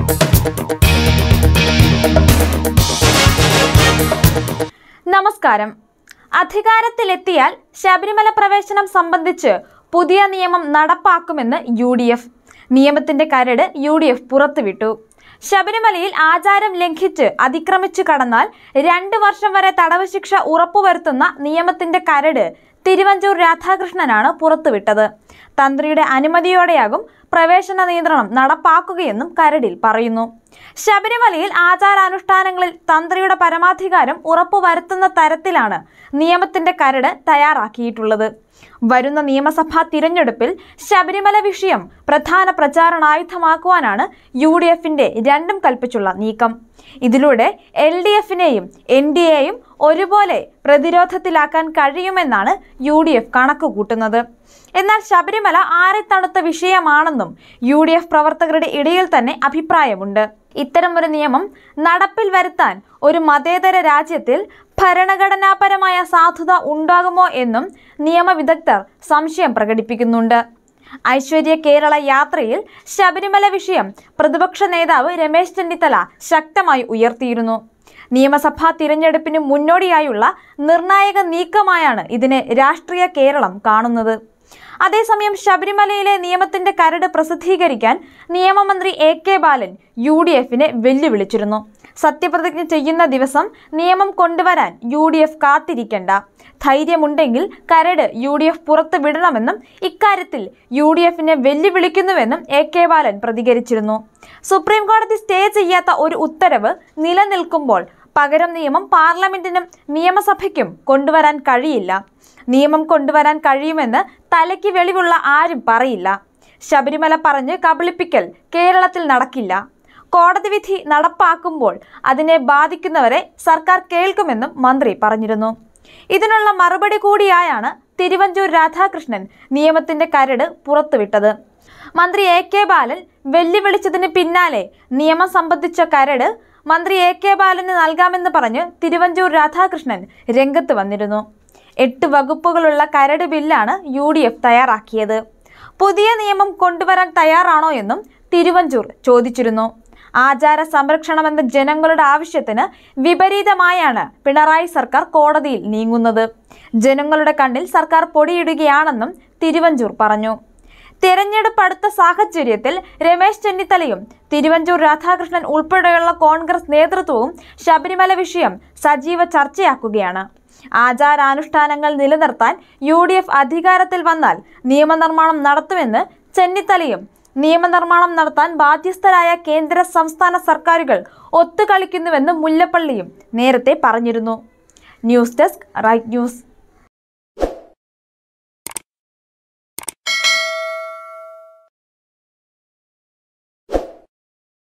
നമസ്കാരം അധികാരത്തിലെത്തിയാൽ ശബരിമല പ്രവേശനം സംബന്ധിച്ച് പുതിയ നിയമം നടപ്പാക്കുമെന്ന് യു ഡി എഫ് നിയമത്തിന്റെ കരട് യു ഡി എഫ് പുറത്തുവിട്ടു ശബരിമലയിൽ ആചാരം ലംഘിച്ച് അതിക്രമിച്ചു കടന്നാൽ രണ്ട് വർഷം വരെ തടവ് ശിക്ഷ ഉറപ്പുവരുത്തുന്ന നിയമത്തിന്റെ കരട് തിരുവഞ്ചൂർ രാധാകൃഷ്ണനാണ് പുറത്തുവിട്ടത് തന്ത്രിയുടെ അനുമതിയോടെയാകും പ്രവേശന നിയന്ത്രണം നടപ്പാക്കുകയെന്നും കരടിൽ പറയുന്നു ശബരിമലയിൽ ആചാരാനുഷ്ഠാനങ്ങളിൽ തന്ത്രിയുടെ പരമാധികാരം ഉറപ്പുവരുത്തുന്ന തരത്തിലാണ് നിയമത്തിന്റെ കരട് തയ്യാറാക്കിയിട്ടുള്ളത് വരുന്ന നിയമസഭാ തിരഞ്ഞെടുപ്പിൽ ശബരിമല വിഷയം പ്രധാന പ്രചാരണായുധമാക്കുവാനാണ് യു ഡി എഫിന്റെ രണ്ടും കൽപ്പിച്ചുള്ള നീക്കം ഇതിലൂടെ എൽ ഡി എഫിനെയും എൻ ഡി എയും ഒരുപോലെ പ്രതിരോധത്തിലാക്കാൻ കഴിയുമെന്നാണ് യു ഡി എഫ് കണക്ക് കൂട്ടുന്നത് എന്നാൽ ശബരിമല ആരെത്തണുത്ത വിഷയമാണെന്നും യു ഡി എഫ് പ്രവർത്തകരുടെ ഇടയിൽ തന്നെ അഭിപ്രായമുണ്ട് ഇത്തരമൊരു നിയമം നടപ്പിൽ വരുത്താൻ ഒരു മതേതര രാജ്യത്തിൽ ഭരണഘടനാപരമായ സാധുത ഉണ്ടാകുമോ എന്നും നിയമവിദഗ്ധർ സംശയം പ്രകടിപ്പിക്കുന്നുണ്ട് ഐശ്വര്യ കേരള യാത്രയിൽ ശബരിമല വിഷയം പ്രതിപക്ഷ നേതാവ് രമേശ് ചെന്നിത്തല ശക്തമായി ഉയർത്തിയിരുന്നു നിയമസഭാ തിരഞ്ഞെടുപ്പിന് മുന്നോടിയായുള്ള നിർണായക നീക്കമായാണ് ഇതിനെ രാഷ്ട്രീയ കേരളം കാണുന്നത് അതേസമയം ശബരിമലയിലെ നിയമത്തിന്റെ കരട് പ്രസിദ്ധീകരിക്കാൻ നിയമമന്ത്രി A K Balan U D എഫിനെ വെല്ലുവിളിച്ചിരുന്നു സത്യപ്രതിജ്ഞ ചെയ്യുന്ന ദിവസം നിയമം കൊണ്ടുവരാൻ യു ഡി എഫ് കാത്തിരിക്കേണ്ട ധൈര്യമുണ്ടെങ്കിൽ കരട് യു ഡി എഫ് പുറത്തു വിടണമെന്നും ഇക്കാര്യത്തിൽ യു ഡി എഫിനെ വെല്ലുവിളിക്കുന്നുവെന്നും എ കെ ബാലൻ പ്രതികരിച്ചിരുന്നു സുപ്രീം കോടതി സ്റ്റേ ചെയ്യാത്ത ഒരു ഉത്തരവ് നിലനിൽക്കുമ്പോൾ പകരം നിയമം പാർലമെന്റിനും നിയമസഭയ്ക്കും കൊണ്ടുവരാൻ കഴിയില്ല നിയമം കൊണ്ടുവരാൻ കഴിയുമെന്ന് തലയ്ക്ക് വെളിവുള്ള ആരും പറയില്ല ശബരിമല പറഞ്ഞ് കബളിപ്പിക്കൽ കേരളത്തിൽ നടക്കില്ല കോടതി വിധി നടപ്പാക്കുമ്പോൾ അതിനെ ബാധിക്കുന്നവരെ സർക്കാർ കേൾക്കുമെന്നും മന്ത്രി പറഞ്ഞിരുന്നു ഇതിനുള്ള മറുപടി കൂടിയായാണ് തിരുവഞ്ചൂർ രാധാകൃഷ്ണൻ നിയമത്തിന്റെ കരട് പുറത്തുവിട്ടത് മന്ത്രി എ കെ ബാലൻ വെല്ലുവിളിച്ചതിന് പിന്നാലെ നിയമം സംബന്ധിച്ച കരട് മന്ത്രി എ കെ ബാലന് നൽകാമെന്ന് പറഞ്ഞ് തിരുവഞ്ചൂർ രാധാകൃഷ്ണൻ രംഗത്ത് വന്നിരുന്നു എട്ട് വകുപ്പുകളുള്ള കരട് ബില്ലാണ് യു ഡി എഫ് തയ്യാറാക്കിയത് പുതിയ നിയമം കൊണ്ടുവരാൻ തയ്യാറാണോ എന്നും തിരുവഞ്ചൂർ ചോദിച്ചിരുന്നു ആചാര സംരക്ഷണമെന്ന ജനങ്ങളുടെ ആവശ്യത്തിന് വിപരീതമായാണ് പിണറായി സർക്കാർ കോടതിയിൽ നീങ്ങുന്നത് ജനങ്ങളുടെ കണ്ണിൽ സർക്കാർ പൊടിയിടുകയാണെന്നും തിരുവഞ്ചൂർ പറഞ്ഞു തെരഞ്ഞെടുപ്പ് അടുത്ത സാഹചര്യത്തിൽ രമേശ് ചെന്നിത്തലയും തിരുവഞ്ചൂർ രാധാകൃഷ്ണൻ ഉൾപ്പെടെയുള്ള കോൺഗ്രസ് നേതൃത്വവും ശബരിമല വിഷയം സജീവ ചർച്ചയാക്കുകയാണ് ആചാരാനുഷ്ഠാനങ്ങൾ നിലനിർത്താൻ യു ഡി എഫ് അധികാരത്തിൽ വന്നാൽ നിയമനിർമ്മാണം നടത്തുമെന്ന് ചെന്നിത്തലയും നിയമനിർമ്മാണം നടത്താൻ ബാധ്യസ്ഥരായ കേന്ദ്ര സംസ്ഥാന സർക്കാരുകൾ ഒത്തുകളിക്കുന്നുവെന്ന് മുല്ലപ്പള്ളിയും നേരത്തെ പറഞ്ഞിരുന്നു ന്യൂസ് ഡെസ്ക് റൈറ്റ് ന്യൂസ്